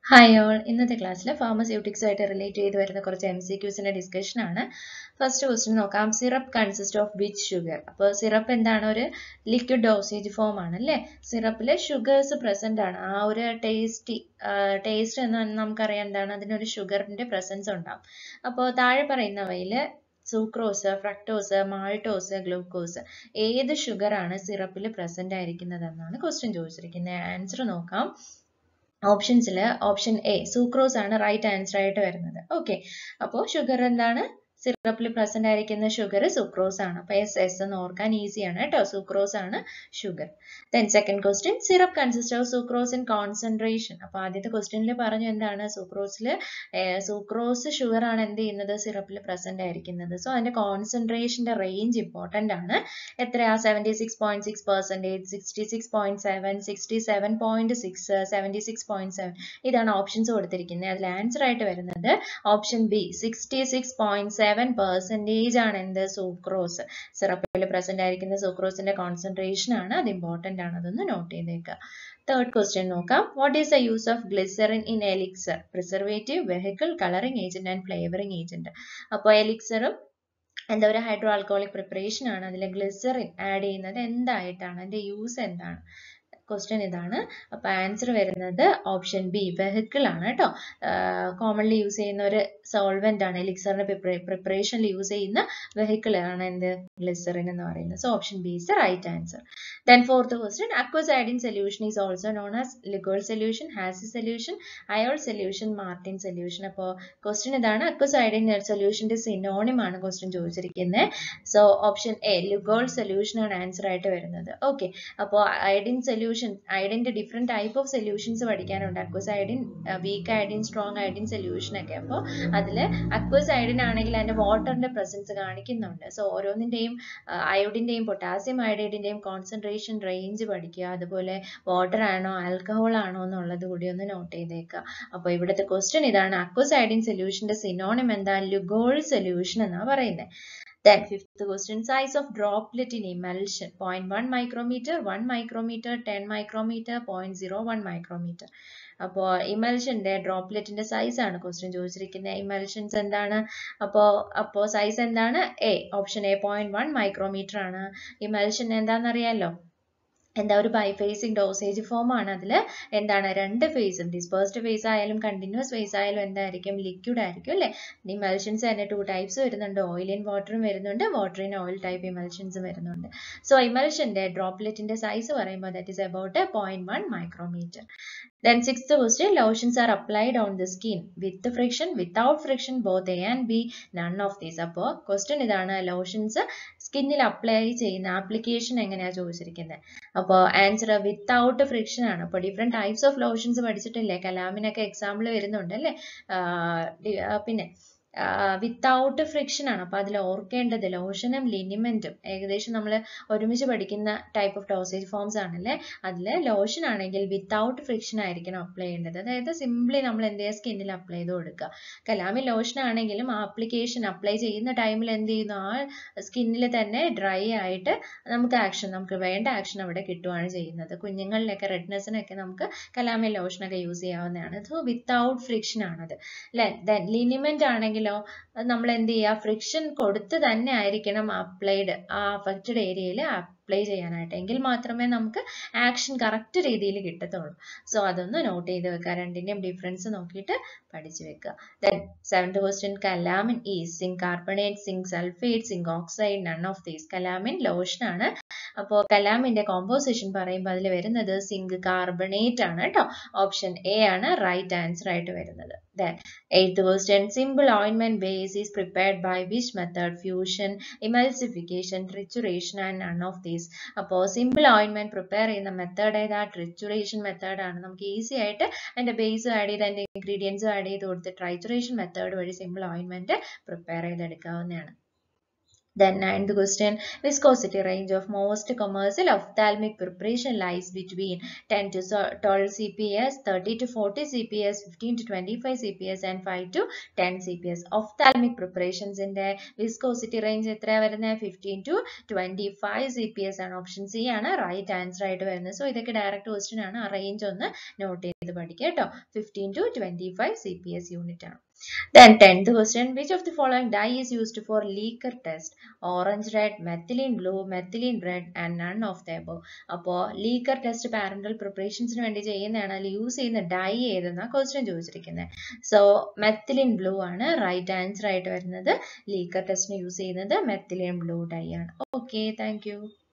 Hi all ഇന്നത്തെ ക്ലാസ്സിൽ ഫാർമസ്യൂട്ടിക്സുമായിട്ട് relate ചെയ്ത് വരുന്ന കുറച്ച് എം സി ക്യൂസിന്റെ ഡിസ്കഷൻ ആണ് ഫസ്റ്റ് ക്വസ്റ്റ്യൻ നോക്കാം syrup consist of which sugar അപ്പോൾ സിറപ്പ് എന്താണ് ഒരു ലിക്വിഡ് ഡോസേജ് ഫോം ആണ് അല്ലേ സിറപ്പിൽ ഷുഗേഴ്സ് പ്രസന്റ് ആണ് ആ ഒരു ടേസ്റ്റി ടേസ്റ്റ് എന്ന് നമുക്കറിയാം എന്താണ് അതിനൊരു ഷുഗറിന്റെ പ്രസൻസ് ഉണ്ടാവും അപ്പോൾ താഴെ പറയുന്നവയിൽ സൂക്രോസ് ഫ്രക്ടോസ് മാൾട്ടോസ് ഗ്ലൂക്കോസ് ഏത് ഷുഗർ ആണ് സിറപ്പിൽ പ്രസന്റ് ആയിരിക്കുന്നത് എന്നാണ് ക്വസ്റ്റ്യൻ ചോദിച്ചിരിക്കുന്നത് ആൻസർ നോക്കാം ഓപ്ഷൻസിൽ ഓപ്ഷൻ എ സൂക്രോസ് ആണ് റൈറ്റ് ആൻസർ ആയിട്ട് വരുന്നത് ഓക്കെ അപ്പോൾ ഷുഗർ എന്താണ് സിറപ്പിൽ പ്രസന്റ് ആയിരിക്കുന്ന ഷുഗർ സുക്രോസ് ആണ് അപ്പൊ എസ് എസ് എന്ന് ഓർക്കാൻ ഈസിയാണ് കേട്ടോ സുക്രോസ് ആണ് sugar then second question syrup consist of sucrose in concentration അപ്പൊ ആദ്യത്തെ ക്വസ്റ്റ്യനിൽ പറഞ്ഞു എന്താണ് സുക്രോസിൽ സുക്രോസ് ഷുഗർ ആണ് എന്ത് ചെയ്യുന്നത് സിറപ്പിൽ പ്രസന്റ് ആയിരിക്കുന്നത് സോ അതിന്റെ കോൺസെൻട്രേഷന്റെ റേഞ്ച് ഇമ്പോർട്ടന്റ് ആണ് എത്രയാ seventy six point six percentage sixty six point seven sixty seven point six seventy six point seven ഇതാണ് ഓപ്ഷൻസ് കൊടുത്തിരിക്കുന്നത് അതിൽ ആൻസർ ആയിട്ട് വരുന്നത് option B sixty six point seven percentage ആണ് എന്ത് സൂക്രോസ് സിറപ്പിൽ പ്രസന്റ് ആയിരിക്കുന്ന സൂക്രോസിന്റെ കോൺസെൻട്രേഷൻ ആണ് അത് ഇമ്പോർട്ടന്റ് ആണ് അതൊന്ന് നോട്ട് ചെയ്തേക്കുക തേർഡ് ക്വസ്റ്റ്യൻ നോക്കാം what is the use of glycerin in elixir preservative vehicle colouring agent and flavouring agent അപ്പോൾ എലിക്സറും എന്താ ഒരു ഹൈഡ്രോ ആൽക്കോളിക് പ്രിപ്പറേഷൻ ആണ് അതിൽ ഗ്ലിസറിൻ ആഡ് ചെയ്യുന്നത് എന്തായിട്ടാണ് അതിന്റെ യൂസ് എന്താണ് ക്വസ്റ്റ്യൻ ഇതാണ് അപ്പൊ ആൻസർ വരുന്നത് ഓപ്ഷൻ ബി വെഹിക്കിൾ ആണ് കേട്ടോ കോമൺലി യൂസ് ചെയ്യുന്ന ഒരു സോൾവെന്റ് ആണ് എലിക്സറിന്റെ പ്രിപ്പറേഷനിൽ യൂസ് ചെയ്യുന്ന വെഹിക്കിൾ ആണ് എന്ത് ഗ്ലിസറിൻ എന്ന് പറയുന്നത് so option B is the right answer then fourth question aqueous iodine solution is also known as Lugol solution hazy solution അയോൾ സൊല്യൂഷൻ മാർട്ടിൻ സൊല്യൂഷൻ അപ്പോൾ ക്വസ്റ്റ്യൻ ഇതാണ് അക്വസ് ഐഡിൻ സൊല്യൂഷന്റെ സിനോണിം ആണ് ക്വസ്റ്റ്യൻ ചോദിച്ചിരിക്കുന്നത് so option A Lugol solution ആണ് answer ആയിട്ട് വരുന്നത് okay അപ്പോൾ ഐഡിൻ സൊല്യൂഷൻ ഐഡിന്റെ ഡിഫറെന്റ് ടൈപ്പ് ഓഫ് സൊല്യൂഷൻസ് പഠിക്കാനുണ്ട് aqueous iodine weak iodine strong iodine solution ഒക്കെ അപ്പോൾ അതിൽ അക്വസ് ഐഡിൻ ആണെങ്കിൽ അതിന്റെ വാട്ടറിന്റെ പ്രസൻസ് കാണിക്കുന്നുണ്ട് സോ ഓരോന്നിന്റെയും അയോഡിന്റെയും പൊട്ടാസ്യം അയോഡൈഡിന്റെയും കോൺസെൻട്രേഷൻ റേഞ്ച് പഠിക്കുക അതുപോലെ വാട്ടർ ആണോ ആൽക്കഹോൾ ആണോ എന്നുള്ളത് കൂടി ഒന്ന് നോട്ട് ചെയ്തേക്കുക അപ്പോൾ ഇവിടുത്തെ ക്വസ്റ്റ്യൻ ഇതാണ് അക്വസ് ഐഡിൻ സൊല്യൂഷന്റെ സിനോണിം എന്താ ലുഗോൾ സൊല്യൂഷൻ എന്നാണ് പറയുന്നത് Then fifth question, size of droplet in emulsion 0.1 micrometer, 1 micrometer, 10 micrometer, 0.01 micrometer. അപ്പോൾ ഇമൽഷന്റെ ഡ്രോപ്ലെറ്റിന്റെ സൈസ് ആണ് ക്വസ്റ്റ്യൻ ചോദിച്ചിരിക്കുന്നത് ഇമൽഷൻസ് എന്താണ് അപ്പോൾ അപ്പോൾ സൈസ് എന്താണ് A option A point one micrometer ആണ് ഇമൽഷൻ എന്താണെന്നറിയാലോ എന്താ ഒരു ബൈഫേസിങ് ഡോസേജ് ഫോം ആണ് അതിൽ എന്താണ് രണ്ട് ഫേസും ഡിസ്പേഴ്സ്ഡ് ഫേസ് ആയാലും കണ്ടിന്യൂസ് ഫേസ് ആയാലും എന്തായിരിക്കും ലിക്വിഡ് ആയിരിക്കും അല്ലേ ഇമൽഷൻസ് തന്നെ ടു ടൈപ്സ് വരുന്നുണ്ട് ഓയിൽ ഇൻ വാട്ടറും വരുന്നുണ്ട് വാട്ടർ ഇൻ ഓയിൽ ടൈപ്പ് ഇമൽഷൻസും വരുന്നുണ്ട് സോ ഇമൽഷന്റെ ഡ്രോപ്ലെറ്റിന്റെ സൈസ് പറയുമ്പോൾ that is about point one micrometer Then sixth question, lotions are applied on the skin with friction, without friction, both A and B, none of these. അപ്പോൾ question ഇതാണ് lotions സ്കിന്നിൽ apply ചെയ്യുന്ന application എങ്ങനെയാ ചോദിച്ചിരിക്കുന്നത് അപ്പോൾ answer without friction ആണ് അപ്പോൾ different types of lotions പഠിച്ചിട്ടില്ലേ കലാമിനൊക്കെ എക്സാമ്പിൾ വരുന്നുണ്ട് അല്ലേ പിന്നെ വിത്തൗട്ട് ഫ്രിക്ഷൻ ആണ് അപ്പോൾ അതിൽ ഓർക്കേണ്ടത് ലോഷനും ലിനിമെന്റും ഏകദേശം നമ്മൾ ഒരുമിച്ച് പഠിക്കുന്ന ടൈപ്പ് ഓഫ് ഡോസേജ് ഫോംസ് ആണല്ലേ അതിൽ ലോഷൻ ആണെങ്കിൽ വിത്തൗട്ട് ഫ്രിക്ഷൻ ആയിരിക്കണം അപ്ലൈ ചെയ്യേണ്ടത് അതായത് സിംപ്ലി നമ്മൾ എന്ത് ചെയ്യുക സ്കിന്നിൽ അപ്ലൈ ചെയ്ത് കൊടുക്കുക കലാമി ലോഷൻ ആണെങ്കിലും ആപ്ലിക്കേഷൻ അപ്ലൈ ചെയ്യുന്ന ടൈമിൽ എന്ത് ചെയ്യുന്നു ആ സ്കിന്നിൽ തന്നെ ഡ്രൈ ആയിട്ട് നമുക്ക് ആക്ഷൻ നമുക്ക് വേണ്ട ആക്ഷൻ അവിടെ കിട്ടുകയാണ് ചെയ്യുന്നത് കുഞ്ഞുങ്ങളിലൊക്കെ റെഡ്നെസ്സിനൊക്കെ നമുക്ക് കലാമി ലോഷനൊക്കെ യൂസ് ചെയ്യാവുന്നതാണ് സോ വിത്തൗട്ട് ഫ്രിക്ഷൻ ആണത് അല്ലെ ദെൻ ലിനിമെന്റ് ആണെങ്കിൽ ആണെങ്കിലോ നമ്മൾ എന്ത് ചെയ്യുക ഫ്രിക്ഷൻ കൊടുത്ത് തന്നെ ആയിരിക്കണം അപ്ലൈഡ് ആ അഫക്റ്റഡ് ഏരിയയിൽ അപ്ലൈ ചെയ്യാനായിട്ട് എങ്കിൽ മാത്രമേ നമുക്ക് ആക്ഷൻ കറക്റ്റ് രീതിയിൽ കിട്ടത്തുള്ളൂ സോ അതൊന്ന് നോട്ട് ചെയ്ത് വെക്കുക രണ്ടിൻ്റെയും ഡിഫറൻസ് നോക്കിയിട്ട് പഠിച്ചു വെക്കുക ദെൻ സെവൻത് ക്വസ്റ്റ്യൻ കലാമിൻ ഈ zinc carbonate zinc sulphate zinc oxide none of these calamine lotion ആണ് അപ്പോൾ കലാമിന്റെ കോമ്പോസിഷൻ പറയുമ്പോൾ അതിൽ വരുന്നത് സിങ്ക് കാർബണേറ്റ് ആണ് കേട്ടോ ഓപ്ഷൻ എ ആണ് റൈറ്റ് ആൻസർ ആയിട്ട് വരുന്നത് ദെൻ എയ്ത്ത് ക്വസ്റ്റ്യൻ സിമ്പിൾ ഓയിൻമെന്റ് base is prepared by which method fusion emulsification trituration and none of these അപ്പോൾ സിമ്പിൾ ഓയിൻമെന്റ് പ്രിപ്പയർ ചെയ്യുന്ന മെത്തേഡ് ഏതാ ട്രിച്ചുറേഷൻ മെത്തേഡ് ആണ് നമുക്ക് ഈസി ആയിട്ട് അതിന്റെ ബേസ് ആഡ് ചെയ്ത് അതിന്റെ ഇൻഗ്രീഡിയൻസും ആഡ് ചെയ്ത് കൊടുത്ത് ട്രൈച്ചുറേഷൻ മെത്തേഡ് വഴി സിമ്പിൾ ഓയിൻമെന്റ് പ്രിപ്പയർ ചെയ്തെടുക്കാവുന്നതാണ് Then ninth question, viscosity range of most commercial ophthalmic preparation lies between 10 to 12 CPS, 30 to 40 CPS, 15 to 25 CPS and 5 to 10 CPS. Ophthalmic preparations ന്റെ viscosity range എത്രയാ വരുന്നത് fifteen to twenty five C P S ആണ് option C ആണ് right answer ആയിട്ട് വരുന്നത് so ഇതൊക്കെ direct question ആണ് ആ റേഞ്ച് ഒന്ന് നോട്ട് ചെയ്ത് പഠിക്കുക കേട്ടോ fifteen to twenty five C P S unit ആണ് Then tenth question, which of the following dye is used for leaker test? Orange red, methylene blue, methylene red and none of the above. അപ്പോൾ ലീക്കർ test parental പ്രിപ്പറേഷൻസിന് വേണ്ടി ചെയ്യുന്നതാണ് അതിൽ use ചെയ്യുന്ന dye ഏതെന്നാ question ചോദിച്ചിരിക്കുന്നത് so methylene blue ആണ് right answer ആയിട്ട് വരുന്നത് ലീക്കർ ടെസ്റ്റിന് യൂസ് ചെയ്യുന്നത് മെത്തിലിൻ ബ്ലൂ ഡൈ ആണ് ഓക്കെ താങ്ക്